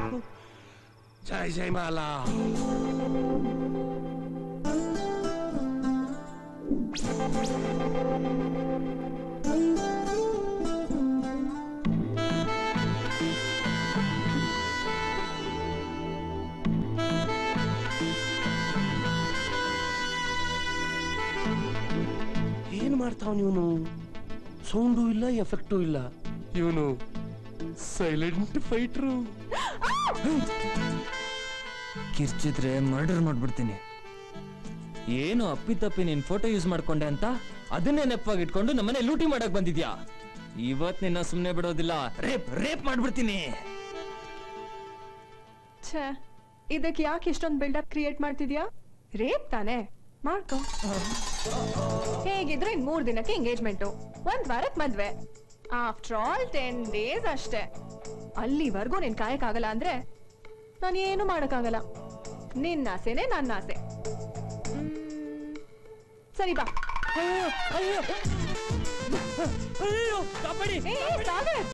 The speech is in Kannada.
ಜೈ ಜೈ ಮಾಲಾ ಏನ್ ಮಾಡ್ತಾವ್ ಇವನು ಸೌಂಡು ಇಲ್ಲ ಎಫೆಕ್ಟು ಇಲ್ಲ ಇವನು ಸೈಲೆಂಟ್ ಫೈಟ್ರು ಕಿರ್ಚಿದ್ರೆ ಮರ್ಡರ್ ಮಾಡ್ಬಿಡ್ತೀನಿ ಏನು ಅಪ್ಪಿತಪ್ಪಿ ನಿನ್ ಫೋಟೋ ಯೂಸ್ ಮಾಡ್ಕೊಂಡೆ ಅಂತ ಅದನ್ನೇ ನೆಪ್ಪಾಗಿ ಇಟ್ಕೊಂಡು ನಮ್ಮನೆ ಲೂಟಿ ಮಾಡಕ್ ಬಂದಿದ್ಯಾ ಇವತ್ ನಿನ್ನ ಸುಮ್ನೆ ಬಿಡೋದಿಲ್ಲ ರೇಪ್ ರೇಪ್ ಮಾಡ್ಬಿಡ್ತೀನಿ ಛೇ ಇದಕ್ಕೆ ಯಾಕೆ ಇಷ್ಟೊಂದು ಬಿಲ್ಡಪ್ ಕ್ರಿಯೇಟ್ ಮಾಡ್ತಿದ್ಯಾ ರೇಪ್ ತಾನೆ ಮಾಡ್ಕೊ ಹೇಗಿದ್ರು ಇನ್ ಮೂರ್ ದಿನಕ್ಕೆ ಎಂಗೇಜ್ಮೆಂಟು ಒಂದ್ ವಾರಕ್ ಮದ್ವೆ ಆಫ್ಟರ್ ಆಲ್ ಟೆನ್ ಡೇಸ್ ಅಷ್ಟೇ ಅಲ್ಲಿವರೆಗೂ ನೀನ್ ಕಾಯಕ್ಕಾಗಲ್ಲ ಅಂದ್ರೆ ನಾನು ಏನು ಮಾಡಕ್ಕಾಗಲ್ಲ ನಿನ್ನ ಆಸೆನೆ ನನ್ನ ಆಸೆ ಮ್, ಸರಿ ಬಾ ಅಯ್ಯೋ ಅಯ್ಯೋ ಕಾಪಾಡಿ ಏ, ಸಾಗರ್